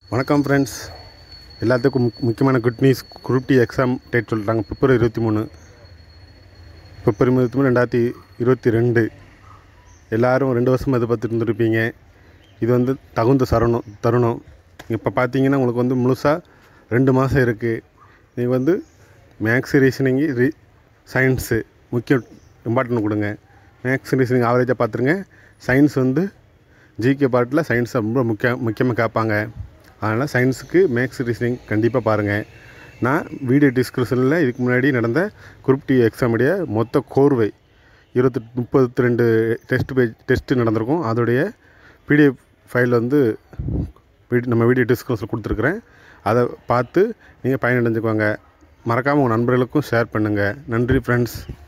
வணக்கம் ஃப்ரெண்ட்ஸ் எல்லாத்துக்கும் முக் முக்கியமான good news group D exam date சொல்லிட்டாங்க பிப்ரவரி இருபத்தி மூணு பிப்ரவரி இருபத்தி மூணு ரெண்டாயிரத்தி இருபத்தி ரெண்டு எல்லோரும் ரெண்டு வருஷமாக எதிர்பார்த்துட்டு இருந்திருப்பீங்க இது வந்து தகுந்த சரணம் தருணம் இப்போ பார்த்தீங்கன்னா உங்களுக்கு வந்து முழுசாக ரெண்டு மாதம் இருக்குது நீங்கள் வந்து மேக்ஸ் ரீசனிங்கு ரீ சயின்ஸு முக்கிய இம்பார்ட்டன்ட் கொடுங்க மேக்ஸ் ரீசனிங் ஆவரேஜாக பார்த்துருங்க சயின்ஸ் வந்து ஜிகே பார்ட்டில் சயின்ஸ் ரொம்ப முக்கிய முக்கியமாக கேட்பாங்க அதனால் சயின்ஸுக்கு மேக்ஸ் ரீசனிங் கண்டிப்பாக பாருங்கள் நான் வீடியோ டிஸ்கிரிப்ஷனில் இதுக்கு முன்னாடி நடந்த குரூப் டி எக்ஸாமுடைய மொத்த கோர்வை இருபத்தி முப்பத்தி ரெண்டு டெஸ்ட் பேஜ் டெஸ்ட்டு நடந்திருக்கும் அதோடைய பிடிஎஃப் ஃபைல் வந்து வீட் நம்ம வீடியோ டிஸ்கிரிப்ஷனில் கொடுத்துருக்குறேன் அதை பார்த்து நீங்கள் பயனடைஞ்சுக்கோங்க மறக்காமல் உங்கள் நண்பர்களுக்கும் ஷேர் பண்ணுங்கள் நன்றி ஃப்ரெண்ட்ஸ்